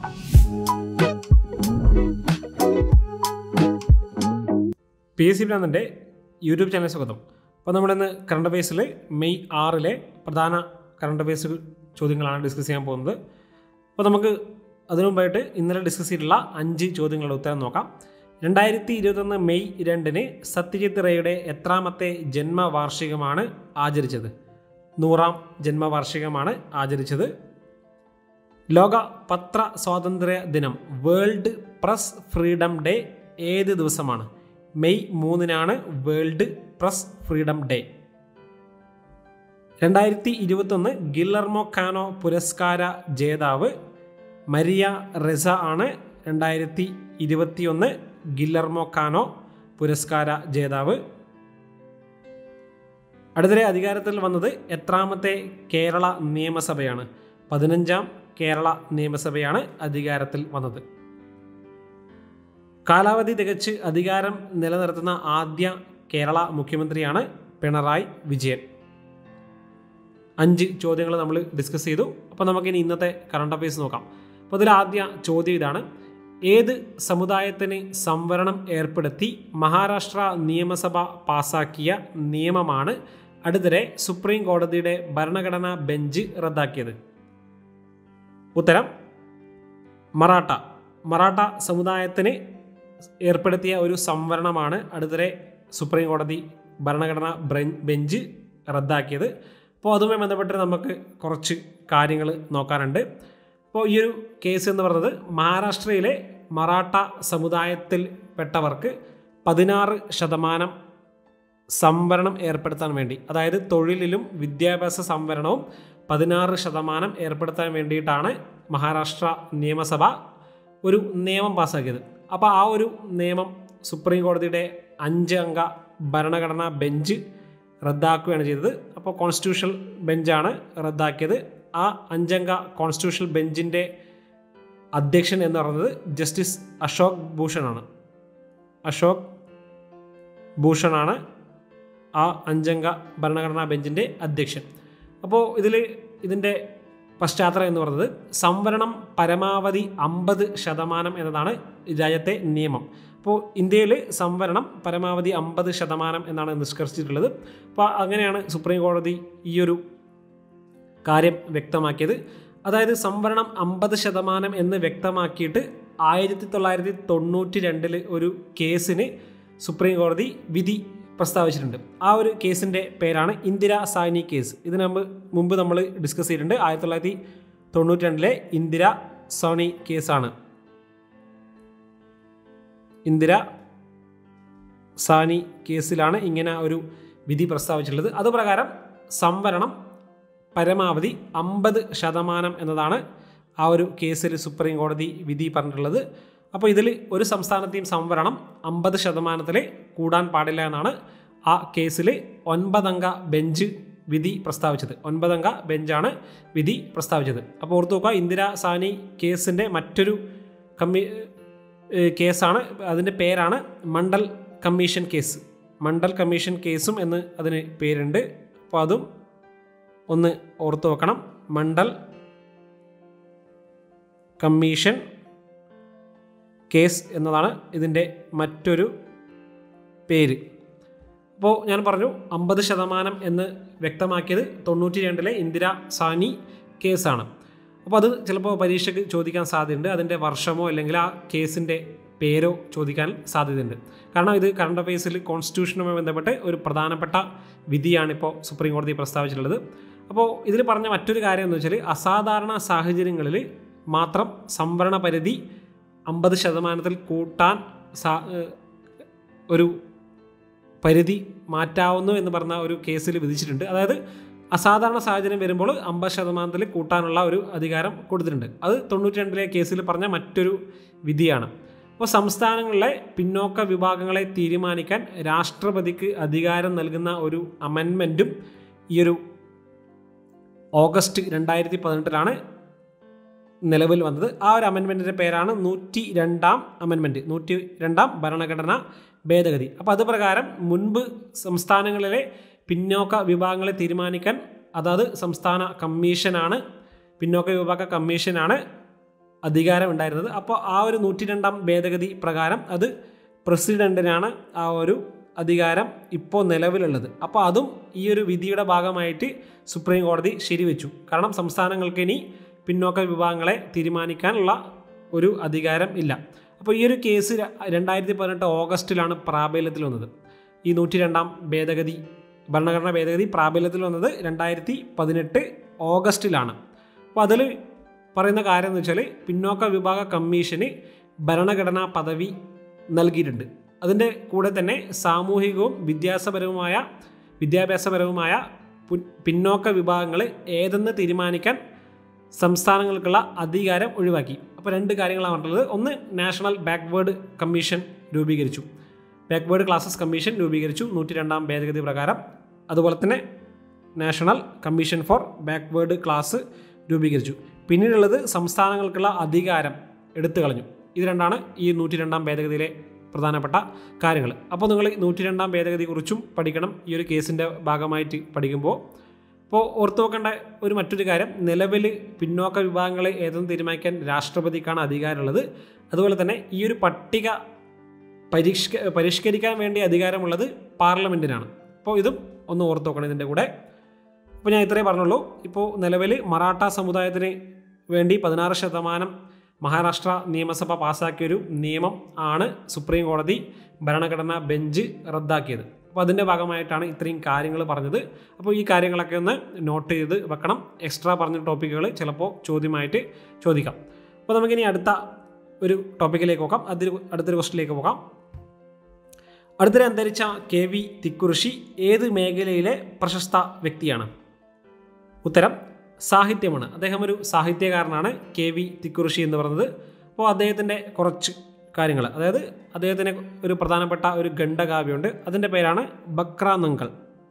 P S C ഭ്രാന്തൻ്റെ YouTube channel സ്വാഗതം അപ്പോൾ നമ്മളിന്ന് കറണ്ട് അഫയേഴ്സിൽ മെയ് ആറിലെ പ്രധാന കറണ്ട് അഫയേഴ്സ് ചോദ്യങ്ങളാണ് ഡിസ്കസ് ചെയ്യാൻ പോകുന്നത് അപ്പോൾ നമുക്ക് അതിനു മുമ്പായിട്ട് ഇന്നലെ ഡിസ്കസ് ചെയ്തിട്ടുള്ള അഞ്ച് ചോദ്യങ്ങളുടെ ഉത്തരം നോക്കാം രണ്ടായിരത്തി ഇരുപത്തൊന്ന് മെയ് രണ്ടിന് സത്യജിത്ത് റേയുടെ എത്രാമത്തെ ജന്മവാർഷികമാണ് ആചരിച്ചത് നൂറാം ജന്മവാർഷികമാണ് ആചരിച്ചത് ലോക പത്ര സ്വാതന്ത്ര്യ ദിനം വേൾഡ് പ്രസ് ഫ്രീഡം ഡേ ഏത് ദിവസമാണ് മെയ് മൂന്നിനാണ് വേൾഡ് പ്രസ് ഫ്രീഡം ഡേ രണ്ടായിരത്തി ഇരുപത്തൊന്ന് ഗില്ലർമോ കാനോ പുരസ്കാര ജേതാവ് മരിയ റെസ ആണ് രണ്ടായിരത്തി ഇരുപത്തിയൊന്ന് ഗില്ലർമോ കാനോ പുരസ്കാര ജേതാവ് അടുത്തിടെ അധികാരത്തിൽ വന്നത് എത്രാമത്തെ കേരള നിയമസഭയാണ് പതിനഞ്ചാം കേരള നിയമസഭയാണ് അധികാരത്തിൽ വന്നത് കാലാവധി തികച്ച് അധികാരം നിലനിർത്തുന്ന ആദ്യ കേരള മുഖ്യമന്ത്രിയാണ് പിണറായി വിജയൻ അഞ്ച് ചോദ്യങ്ങൾ നമ്മൾ ഡിസ്കസ് ചെയ്തു അപ്പോൾ നമുക്കിനി ഇന്നത്തെ കറണ്ട് അഫയേഴ്സ് നോക്കാം അപ്പോൾ ഇതിൽ ആദ്യ ചോദ്യം ഇതാണ് ഏത് സമുദായത്തിന് സംവരണം ഏർപ്പെടുത്തി മഹാരാഷ്ട്ര നിയമസഭ പാസാക്കിയ നിയമമാണ് അടുത്തിടെ സുപ്രീം കോടതിയുടെ ഭരണഘടനാ ബെഞ്ച് റദ്ദാക്കിയത് ഉത്തരം മറാഠ മറാഠ സമുദായത്തിന് ഏർപ്പെടുത്തിയ ഒരു സംവരണമാണ് അടുത്തിടെ സുപ്രീം കോടതി ഭരണഘടനാ ബെഞ്ച് റദ്ദാക്കിയത് അപ്പോൾ അതുമായി ബന്ധപ്പെട്ട് നമുക്ക് കുറച്ച് കാര്യങ്ങൾ നോക്കാനുണ്ട് അപ്പോൾ ഈ ഒരു കേസ് എന്ന് പറയുന്നത് മഹാരാഷ്ട്രയിലെ മറാഠ സമുദായത്തിൽപ്പെട്ടവർക്ക് പതിനാറ് ശതമാനം സംവരണം ഏർപ്പെടുത്താൻ വേണ്ടി അതായത് തൊഴിലിലും വിദ്യാഭ്യാസ സംവരണവും പതിനാറ് ശതമാനം ഏർപ്പെടുത്താൻ വേണ്ടിയിട്ടാണ് മഹാരാഷ്ട്ര നിയമസഭ ഒരു നിയമം പാസ്സാക്കിയത് അപ്പോൾ ആ ഒരു നിയമം സുപ്രീം കോടതിയുടെ അഞ്ച് അംഗ ഭരണഘടനാ ബെഞ്ച് റദ്ദാക്കുകയാണ് ചെയ്തത് അപ്പോൾ കോൺസ്റ്റിറ്റ്യൂഷണൽ ബെഞ്ചാണ് റദ്ദാക്കിയത് ആ അഞ്ചംഗ കോൺസ്റ്റിറ്റ്യൂഷണൽ ബെഞ്ചിൻ്റെ അധ്യക്ഷൻ എന്ന് പറയുന്നത് ജസ്റ്റിസ് അശോക് ഭൂഷണാണ് അശോക് ഭൂഷണാണ് ആ അഞ്ചംഗ ഭരണഘടനാ ബെഞ്ചിൻ്റെ അധ്യക്ഷൻ അപ്പോൾ ഇതിൽ ഇതിൻ്റെ പശ്ചാത്തലം എന്ന് പറയുന്നത് സംവരണം പരമാവധി അമ്പത് ശതമാനം എന്നതാണ് രാജ്യത്തെ നിയമം അപ്പോൾ ഇന്ത്യയിൽ സംവരണം പരമാവധി അമ്പത് ശതമാനം എന്നാണ് നിഷ്കർഷിച്ചിട്ടുള്ളത് അപ്പോൾ അങ്ങനെയാണ് സുപ്രീം കോടതി ഈ ഒരു കാര്യം വ്യക്തമാക്കിയത് അതായത് സംവരണം അമ്പത് ശതമാനം എന്ന് വ്യക്തമാക്കിയിട്ട് ആയിരത്തി തൊള്ളായിരത്തി തൊണ്ണൂറ്റി രണ്ടിൽ ഒരു കേസിന് സുപ്രീം കോടതി വിധി പ്രസ്താവിച്ചിട്ടുണ്ട് ആ ഒരു കേസിൻ്റെ പേരാണ് ഇന്ദിര സാനി കേസ് ഇതിന് മുമ്പ് മുമ്പ് നമ്മൾ ഡിസ്കസ് ചെയ്തിട്ടുണ്ട് ആയിരത്തി തൊള്ളായിരത്തി തൊണ്ണൂറ്റി രണ്ടിലെ ഇന്ദിര സോണി കേസാണ് ഇന്ദിര സാനി കേസിലാണ് ഇങ്ങനെ ഒരു വിധി പ്രസ്താവിച്ചിട്ടുള്ളത് അതുപ്രകാരം സംവരണം പരമാവധി അമ്പത് ശതമാനം എന്നതാണ് ആ ഒരു കേസിൽ സുപ്രീം കോടതി വിധി പറഞ്ഞിട്ടുള്ളത് അപ്പോൾ ഇതിൽ ഒരു സംസ്ഥാനത്തെയും സംവരണം അമ്പത് ശതമാനത്തിൽ കൂടാൻ പാടില്ല എന്നാണ് ആ കേസിൽ ഒൻപതംഗ ബെഞ്ച് വിധി പ്രസ്താവിച്ചത് ഒൻപതംഗ ബെഞ്ചാണ് വിധി പ്രസ്താവിച്ചത് അപ്പോൾ ഓർത്തു നോക്കുക ഇന്ദിര സാനി കേസിൻ്റെ മറ്റൊരു കമ്മി കേസാണ് അതിൻ്റെ പേരാണ് Mandal commission case Mandal commission കേസും എന്ന് അതിന് പേരുണ്ട് അപ്പോൾ അതും ഒന്ന് ഓർത്തു വെക്കണം മണ്ഡൽ കമ്മീഷൻ കേസ് എന്നതാണ് ഇതിൻ്റെ മറ്റൊരു പേര് അപ്പോൾ ഞാൻ പറഞ്ഞു അമ്പത് ശതമാനം എന്ന് വ്യക്തമാക്കിയത് തൊണ്ണൂറ്റി രണ്ടിലെ ഇന്ദിര സാനി കേസാണ് അപ്പോൾ അത് ചിലപ്പോൾ പരീക്ഷയ്ക്ക് ചോദിക്കാൻ സാധ്യതയുണ്ട് അതിൻ്റെ വർഷമോ അല്ലെങ്കിൽ ആ കേസിൻ്റെ പേരോ ചോദിക്കാൻ സാധ്യതയുണ്ട് കാരണം ഇത് കറണ്ട് അഫയേഴ്സിൽ കോൺസ്റ്റിറ്റ്യൂഷനുമായി ബന്ധപ്പെട്ട് ഒരു പ്രധാനപ്പെട്ട വിധിയാണിപ്പോൾ സുപ്രീം കോടതി പ്രസ്താവിച്ചിട്ടുള്ളത് അപ്പോൾ ഇതിൽ പറഞ്ഞ മറ്റൊരു കാര്യം എന്ന് വെച്ചാൽ അസാധാരണ സാഹചര്യങ്ങളിൽ മാത്രം സംവരണ പരിധി അമ്പത് ശതമാനത്തിൽ കൂട്ടാൻ സാ ഒരു പരിധി മാറ്റാവുന്നു എന്ന് പറഞ്ഞ ഒരു കേസിൽ വിധിച്ചിട്ടുണ്ട് അതായത് അസാധാരണ സാഹചര്യം വരുമ്പോൾ അമ്പത് ശതമാനത്തിൽ കൂട്ടാനുള്ള ഒരു അധികാരം കൊടുത്തിട്ടുണ്ട് അത് തൊണ്ണൂറ്റി രണ്ടിലെ കേസിൽ പറഞ്ഞ മറ്റൊരു വിധിയാണ് അപ്പോൾ സംസ്ഥാനങ്ങളിലെ പിന്നോക്ക വിഭാഗങ്ങളെ തീരുമാനിക്കാൻ രാഷ്ട്രപതിക്ക് അധികാരം നൽകുന്ന ഒരു അമെൻമെൻറ്റും ഈ ഒരു ഓഗസ്റ്റ് രണ്ടായിരത്തി പതിനെട്ടിലാണ് നിലവിൽ വന്നത് ആ ഒരു അമെൻമെൻറ്റിൻ്റെ പേരാണ് നൂറ്റി രണ്ടാം അമെൻമെൻറ്റ് നൂറ്റി രണ്ടാം ഭരണഘടനാ ഭേദഗതി അപ്പോൾ അത് പ്രകാരം മുൻപ് സംസ്ഥാനങ്ങളിലെ പിന്നോക്ക വിഭാഗങ്ങളെ തീരുമാനിക്കാൻ അതാത് സംസ്ഥാന കമ്മീഷനാണ് പിന്നോക്ക വിഭാഗ കമ്മീഷനാണ് അധികാരം ഉണ്ടായിരുന്നത് അപ്പോൾ ആ ഒരു നൂറ്റി രണ്ടാം ഭേദഗതി പ്രകാരം അത് പ്രസിഡന്റിനാണ് ആ ഒരു അധികാരം ഇപ്പോൾ നിലവിലുള്ളത് അപ്പോൾ അതും ഈ ഒരു വിധിയുടെ ഭാഗമായിട്ട് സുപ്രീം കോടതി ശരിവെച്ചു കാരണം സംസ്ഥാനങ്ങൾക്ക് ഇനി പിന്നോക്ക വിഭാഗങ്ങളെ തീരുമാനിക്കാനുള്ള ഒരു അധികാരം ഇല്ല അപ്പോൾ ഈ ഒരു കേസ് ര- രണ്ടായിരത്തി പതിനെട്ട് ഓഗസ്റ്റിലാണ് പ്രാബല്യത്തിൽ വന്നത് ഈ നൂറ്റി രണ്ടാം ഭേദഗതി ഭരണഘടനാ ഭേദഗതി പ്രാബല്യത്തിൽ വന്നത് രണ്ടായിരത്തി പതിനെട്ട് ഓഗസ്റ്റിലാണ് അപ്പോൾ അതിൽ പറയുന്ന കാര്യം എന്ന് വെച്ചാൽ പിന്നോക്ക വിഭാഗ കമ്മീഷന് ഭരണഘടനാ പദവി നൽകിയിട്ടുണ്ട് അതിൻ്റെ കൂടെ തന്നെ സാമൂഹികവും വിദ്യാഭ്യാസപരവുമായ വിദ്യാഭ്യാസപരവുമായ പു- പിന്നോക്ക വിഭാഗങ്ങൾ ഏതെന്ന് തീരുമാനിക്കാൻ സംസ്ഥാനങ്ങൾക്കുള്ള അധികാരം ഒഴിവാക്കി അപ്പോൾ രണ്ട് കാര്യങ്ങളാണ് പറഞ്ഞിട്ടുള്ളത് ഒന്ന് നാഷണൽ ബാക്ക്വേർഡ് കമ്മീഷൻ രൂപീകരിച്ചു ബാക്ക്വേർഡ് ക്ലാസസ് കമ്മീഷൻ രൂപീകരിച്ചു നൂറ്റി രണ്ടാം ഭേദഗതി പ്രകാരം അതുപോലെ തന്നെ national commission for backward class രൂപീകരിച്ചു പിന്നീടുള്ളത് സംസ്ഥാനങ്ങൾക്കുള്ള അധികാരം എടുത്തു കളഞ്ഞു ഇത് രണ്ടാണ് ഈ നൂറ്റി രണ്ടാം ഭേദഗതിയിലെ പ്രധാനപ്പെട്ട കാര്യങ്ങൾ അപ്പോൾ നിങ്ങൾ നൂറ്റി രണ്ടാം ഭേദഗതിയെക്കുറിച്ചും പഠിക്കണം ഈ ഒരു കേസിൻ്റെ ഭാഗമായിട്ട് പഠിക്കുമ്പോൾ അപ്പോൾ ഓർത്തു വെക്കേണ്ട ഒരു മറ്റൊരു കാര്യം നിലവിൽ പിന്നോക്ക വിഭാഗങ്ങളെ ഏതെന്ന് തീരുമാനിക്കാൻ രാഷ്ട്രപതിക്കാണ് അധികാരമുള്ളത് അതുപോലെ തന്നെ ഈ ഒരു പട്ടിക പരിഷ്ക പരിഷ്കരിക്കാൻ വേണ്ടി അധികാരമുള്ളത് പാർലമെൻറ്റിനാണ് അപ്പോൾ ഇതും ഒന്ന് ഓർത്ത് നോക്കണം ഇതിൻ്റെ കൂടെ അപ്പോൾ ഞാൻ ഇത്രേ പറഞ്ഞുള്ളൂ ഇപ്പോൾ നിലവിൽ മറാഠ സമുദായത്തിന് വേണ്ടി പതിനാറ് ശതമാനം മഹാരാഷ്ട്ര നിയമസഭ പാസ്സാക്കിയൊരു നിയമം ആണ് സുപ്രീം കോടതി ഭരണഘടനാ ബെഞ്ച് റദ്ദാക്കിയത് അപ്പോൾ അതിൻ്റെ ഭാഗമായിട്ടാണ് ഇത്രയും കാര്യങ്ങൾ പറഞ്ഞത് അപ്പോൾ ഈ കാര്യങ്ങളൊക്കെ ഒന്ന് നോട്ട് ചെയ്ത് വെക്കണം എക്സ്ട്രാ പറഞ്ഞ ടോപ്പിക്കുകൾ ചിലപ്പോൾ ചോദ്യമായിട്ട് ചോദിക്കാം അപ്പോൾ നമുക്കിനി അടുത്ത ഒരു ടോപ്പിക്കിലേക്ക് പോകാം അതിൽ അടുത്തൊരു ക്വസ്റ്റിലേക്ക് പോകാം അടുത്തിടെ അന്തരിച്ച കെ വി തിക്കുറിശി ഏത് മേഖലയിലെ പ്രശസ്ത വ്യക്തിയാണ് ഉത്തരം സാഹിത്യമാണ് അദ്ദേഹം ഒരു സാഹിത്യകാരനാണ് കെ വി തിക്കുറിശി എന്ന് പറയുന്നത് അപ്പോൾ അദ്ദേഹത്തിൻ്റെ കുറച്ച് കാര്യങ്ങൾ അതായത് അദ്ദേഹത്തിന് ഒരു പ്രധാനപ്പെട്ട ഒരു ഖണ്ഡകാവ്യമുണ്ട് അതിൻ്റെ പേരാണ് ബക്ര നങ്കൽ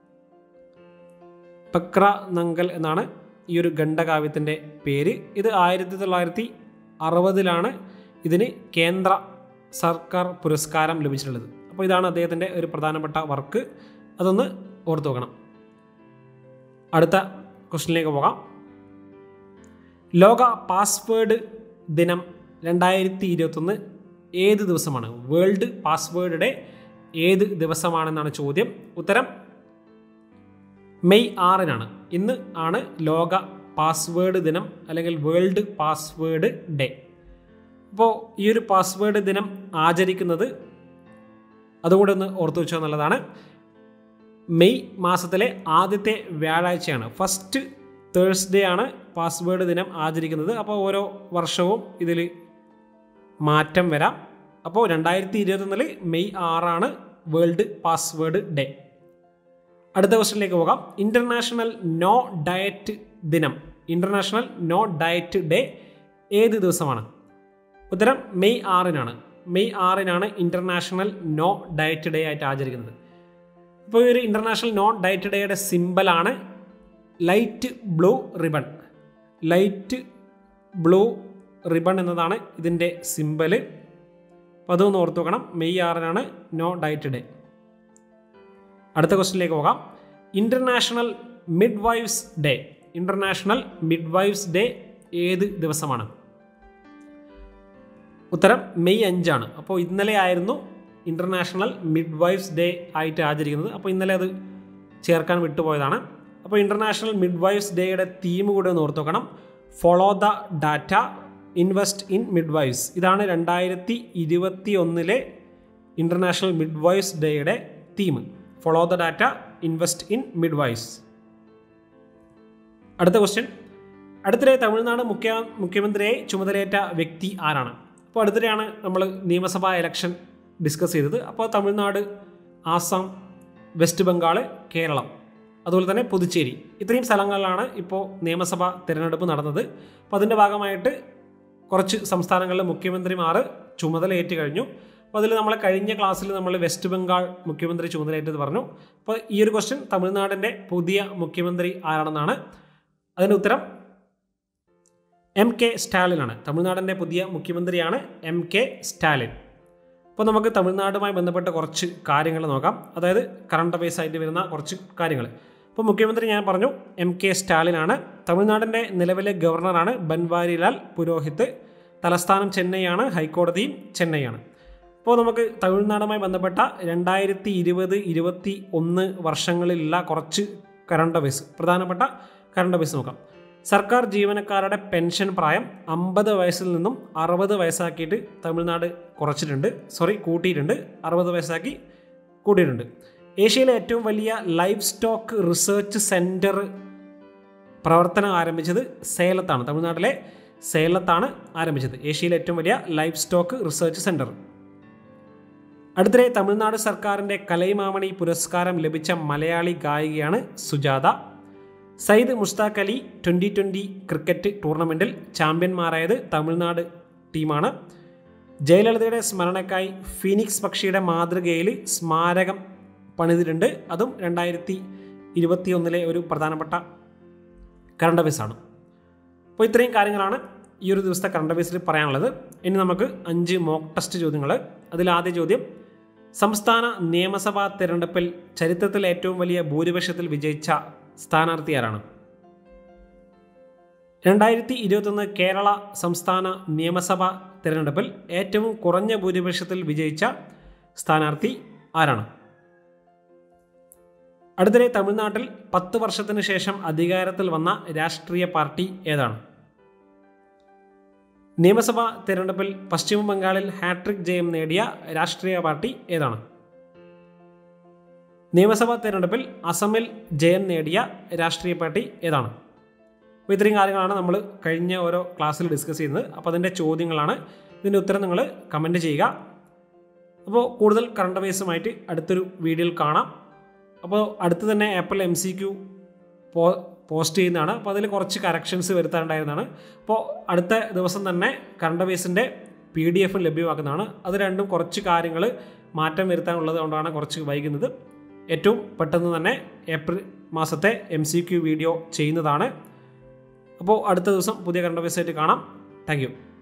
ബക്ര നങ്കൽ എന്നാണ് ഈ ഒരു ഖണ്ഡകാവ്യത്തിൻ്റെ പേര് ഇത് ആയിരത്തി തൊള്ളായിരത്തി അറുപതിലാണ് ഇതിന് കേന്ദ്ര സർക്കാർ പുരസ്കാരം ലഭിച്ചിട്ടുള്ളത് അപ്പോൾ ഇതാണ് അദ്ദേഹത്തിൻ്റെ ഒരു പ്രധാനപ്പെട്ട വർക്ക് അതൊന്ന് ഓർത്തു വെക്കണം അടുത്ത ക്വസ്റ്റിനിലേക്ക് പോകാം ലോക പാസ്വേഡ് ദിനം രണ്ടായിരത്തി ഇരുപത്തൊന്ന് ഏത് ദിവസമാണ് വേൾഡ് പാസ്വേഡ് ഡേ ഏത് ദിവസമാണെന്നാണ് ചോദ്യം ഉത്തരം മെയ് ആറിനാണ് ഇന്ന് ആണ് ലോക പാസ്വേഡ് ദിനം അല്ലെങ്കിൽ വേൾഡ് പാസ്വേഡ് ഡേ അപ്പോൾ ഈ ഒരു പാസ്വേഡ് ദിനം ആചരിക്കുന്നത് അതുകൂടെ ഒന്ന് ഓർത്തു വെച്ചാൽ നല്ലതാണ് മെയ് മാസത്തിലെ ആദ്യത്തെ വ്യാഴാഴ്ചയാണ് ഫസ്റ്റ് തേഴ്സ്ഡേ ആണ് പാസ്വേഡ് ദിനം ആചരിക്കുന്നത് അപ്പോൾ ഓരോ വർഷവും ഇതിൽ മാറ്റം വരാം അപ്പോൾ രണ്ടായിരത്തി ഇരുപത്തൊന്നിൽ മെയ് ആറാണ് വേൾഡ് പാസ്വേഡ് ഡേ അടുത്ത ക്വസ്റ്റ്യനിലേക്ക് പോകാം ഇൻ്റർനാഷണൽ നോ ഡയറ്റ് ദിനം ഇൻ്റർനാഷണൽ നോ ഡയറ്റ് ഡേ ഏത് ദിവസമാണ് ഉത്തരം മെയ് ആറിനാണ് മെയ് ആറിനാണ് ഇൻ്റർനാഷണൽ നോ ഡയറ്റ് ഡേ ആയിട്ട് ആചരിക്കുന്നത് ഇപ്പോൾ ഈ ഒരു ഇൻ്റർനാഷണൽ നോ ഡയറ്റ് ഡേയുടെ സിമ്പലാണ് light blue ribbon light blue ribbon എന്നതാണ് ഇതിൻ്റെ സിമ്പല് അപ്പോൾ അതൊന്ന് ഓർത്ത് വെക്കണം മെയ് ആറിനാണ് നോ ഡയറ്റ് ഡേ അടുത്ത ക്വസ്റ്റിനിലേക്ക് പോകാം international midwives day international midwives day ഏത് ദിവസമാണ് ഉത്തരം മെയ് അഞ്ചാണ് അപ്പോൾ ഇന്നലെ ആയിരുന്നു ഇൻ്റർനാഷണൽ മിഡ് വൈഫ്സ് ഡേ ആയിട്ട് ആചരിക്കുന്നത് അപ്പോൾ ഇന്നലെ അത് ചേർക്കാൻ വിട്ടുപോയതാണ് അപ്പോൾ ഇൻ്റർനാഷണൽ മിഡ് വൈഫ്സ് ഡേയുടെ തീം കൂടെ ഒന്ന് ഓർത്ത് നോക്കണം follow the data invest in midwives ഇതാണ് രണ്ടായിരത്തി ഇരുപത്തി ഒന്നിലെ ഇൻ്റർനാഷണൽ മിഡ് വൈഫ്സ് ഡേയുടെ theme follow the data invest in midwives അടുത്ത ക്വസ്റ്റ്യൻ അടുത്തിടെ തമിഴ്നാട് മുഖ്യ മുഖ്യമന്ത്രിയെ ചുമതലയേറ്റ വ്യക്തി ആരാണ് അപ്പോൾ അടുത്തിടെയാണ് നമ്മൾ നിയമസഭാ ഇലക്ഷൻ ഡിസ്കസ് ചെയ്തത് അപ്പോൾ തമിഴ്നാട് ആസാം വെസ്റ്റ് ബംഗാൾ കേരളം അതുപോലെ തന്നെ പുതുച്ചേരി ഇത്രയും സ്ഥലങ്ങളിലാണ് ഇപ്പോൾ നിയമസഭാ തിരഞ്ഞെടുപ്പ് നടന്നത് അപ്പോൾ അതിൻ്റെ ഭാഗമായിട്ട് കുറച്ച് സംസ്ഥാനങ്ങളിലെ മുഖ്യമന്ത്രിമാർ ചുമതലയേറ്റ് കഴിഞ്ഞു അപ്പോൾ അതിൽ നമ്മൾ കഴിഞ്ഞ ക്ലാസ്സിൽ നമ്മൾ വെസ്റ്റ് ബംഗാൾ മുഖ്യമന്ത്രി ചുമതലയേറ്റത് പറഞ്ഞു അപ്പോൾ ഈ ഒരു ക്വസ്റ്റ്യൻ തമിഴ്നാടിൻ്റെ പുതിയ മുഖ്യമന്ത്രി ആരാണെന്നാണ് അതിൻ്റെ ഉത്തരം എം കെ സ്റ്റാലിനാണ് തമിഴ്നാടിൻ്റെ പുതിയ മുഖ്യമന്ത്രിയാണ് എം കെ സ്റ്റാലിൻ അപ്പോൾ നമുക്ക് തമിഴ്നാടുമായി ബന്ധപ്പെട്ട കുറച്ച് കാര്യങ്ങൾ നോക്കാം അതായത് കറണ്ട് അഫയേഴ്സ് ആയിട്ട് വരുന്ന കുറച്ച് കാര്യങ്ങൾ ഇപ്പോൾ മുഖ്യമന്ത്രി ഞാൻ പറഞ്ഞു എം കെ സ്റ്റാലിനാണ് തമിഴ്നാടിൻ്റെ നിലവിലെ ഗവർണറാണ് ബൻവാരിലാൽ പുരോഹിത് തലസ്ഥാനം ചെന്നൈയാണ് ഹൈക്കോടതിയും ചെന്നൈയാണ് അപ്പോൾ നമുക്ക് തമിഴ്നാടുമായി ബന്ധപ്പെട്ട രണ്ടായിരത്തി ഇരുപത് ഇരുപത്തി ഒന്ന് വർഷങ്ങളിലുള്ള കുറച്ച് കറണ്ട് അഫയേഴ്സ് പ്രധാനപ്പെട്ട കറണ്ട് അഫയേഴ്സ് നോക്കാം സർക്കാർ ജീവനക്കാരുടെ പെൻഷൻ പ്രായം അമ്പത് വയസ്സിൽ നിന്നും അറുപത് വയസ്സാക്കിയിട്ട് തമിഴ്നാട് കുറച്ചിട്ടുണ്ട് സോറി കൂട്ടിയിട്ടുണ്ട് അറുപത് വയസ്സാക്കി കൂട്ടിയിട്ടുണ്ട് ഏഷ്യയിലെ ഏറ്റവും വലിയ ലൈഫ് സ്റ്റോക്ക് റിസർച്ച് സെൻറ്റർ പ്രവർത്തനം ആരംഭിച്ചത് സേലത്താണ് തമിഴ്നാട്ടിലെ സേലത്താണ് ആരംഭിച്ചത് ഏഷ്യയിലെ ഏറ്റവും വലിയ ലൈഫ് സ്റ്റോക്ക് റിസർച്ച് സെൻറ്റർ അടുത്തിടെ തമിഴ്നാട് സർക്കാരിൻ്റെ കലൈമാമണി പുരസ്കാരം ലഭിച്ച മലയാളി ഗായികയാണ് Sujatha Syed Mushtaq Ali twenty twenty cricket ടൂർണമെൻറ്റിൽ ചാമ്പ്യന്മാരായത് തമിഴ്നാട് ടീമാണ് ജയലളിതയുടെ സ്മരണയ്ക്കായി ഫീനിക്സ് പക്ഷിയുടെ മാതൃകയിൽ സ്മാരകം പണിതിട്ടുണ്ട് അതും രണ്ടായിരത്തി ഇരുപത്തിയൊന്നിലെ ഒരു പ്രധാനപ്പെട്ട കറണ്ട് അഫയേഴ്സാണ് അപ്പോൾ ഇത്രയും കാര്യങ്ങളാണ് ഈ ഒരു ദിവസത്തെ കറണ്ട് അഫയേഴ്സിൽ പറയാനുള്ളത് ഇനി നമുക്ക് അഞ്ച് മോക്ക് ടെസ്റ്റ് ചോദ്യങ്ങൾ അതിൽ ആദ്യ ചോദ്യം സംസ്ഥാന നിയമസഭാ തിരഞ്ഞെടുപ്പിൽ ചരിത്രത്തിൽ ഏറ്റവും വലിയ ഭൂരിപക്ഷത്തിൽ വിജയിച്ച സ്ഥാനാർത്ഥി ആരാണ് രണ്ടായിരത്തി ഇരുപത്തൊന്ന് കേരള സംസ്ഥാന നിയമസഭാ തിരഞ്ഞെടുപ്പിൽ ഏറ്റവും കുറഞ്ഞ ഭൂരിപക്ഷത്തിൽ വിജയിച്ച സ്ഥാനാർത്ഥി ആരാണ് അടുത്തിടെ തമിഴ്നാട്ടിൽ പത്ത് വർഷത്തിന് ശേഷം അധികാരത്തിൽ വന്ന രാഷ്ട്രീയ പാർട്ടി ഏതാണ് നിയമസഭാ തിരഞ്ഞെടുപ്പിൽ പശ്ചിമ ബംഗാളിൽ ഹാട്രിക് ജയം നേടിയ രാഷ്ട്രീയ പാർട്ടി ഏതാണ് നിയമസഭാ തിരഞ്ഞെടുപ്പിൽ അസമിൽ ജയം നേടിയ രാഷ്ട്രീയ പാർട്ടി ഏതാണ് അപ്പോൾ ഇത്രയും കാര്യങ്ങളാണ് നമ്മൾ കഴിഞ്ഞ ഓരോ ക്ലാസ്സിൽ ഡിസ്കസ് ചെയ്യുന്നത് അപ്പോൾ അതിൻ്റെ ചോദ്യങ്ങളാണ് ഇതിൻ്റെ ഉത്തരം നിങ്ങൾ കമൻറ്റ് ചെയ്യുക അപ്പോൾ കൂടുതൽ കറണ്ട് അഫയേഴ്സുമായിട്ട് അടുത്തൊരു വീഡിയോയിൽ കാണാം അപ്പോൾ അടുത്ത് തന്നെ ആപ്പിൾ എം സി ക്യു പോ പോസ്റ്റ് ചെയ്യുന്നതാണ് അപ്പോൾ അതിൽ കുറച്ച് കറക്ഷൻസ് വരുത്താനുണ്ടായിരുന്നതാണ് അപ്പോൾ അടുത്ത ദിവസം തന്നെ കറണ്ട് അഫയേഴ്സിൻ്റെ പി ഡി എഫും ലഭ്യമാക്കുന്നതാണ് അത് രണ്ടും കുറച്ച് കാര്യങ്ങൾ മാറ്റം വരുത്താനുള്ളത് കൊണ്ടാണ് കുറച്ച് വൈകുന്നത് ഏറ്റവും പെട്ടെന്ന് തന്നെ ഏപ്രിൽ മാസത്തെ എം സി ക്യു വീഡിയോ ചെയ്യുന്നതാണ് അപ്പോൾ അടുത്ത ദിവസം പുതിയ കറണ്ട് അഫയേഴ്സായിട്ട് കാണാം താങ്ക് യു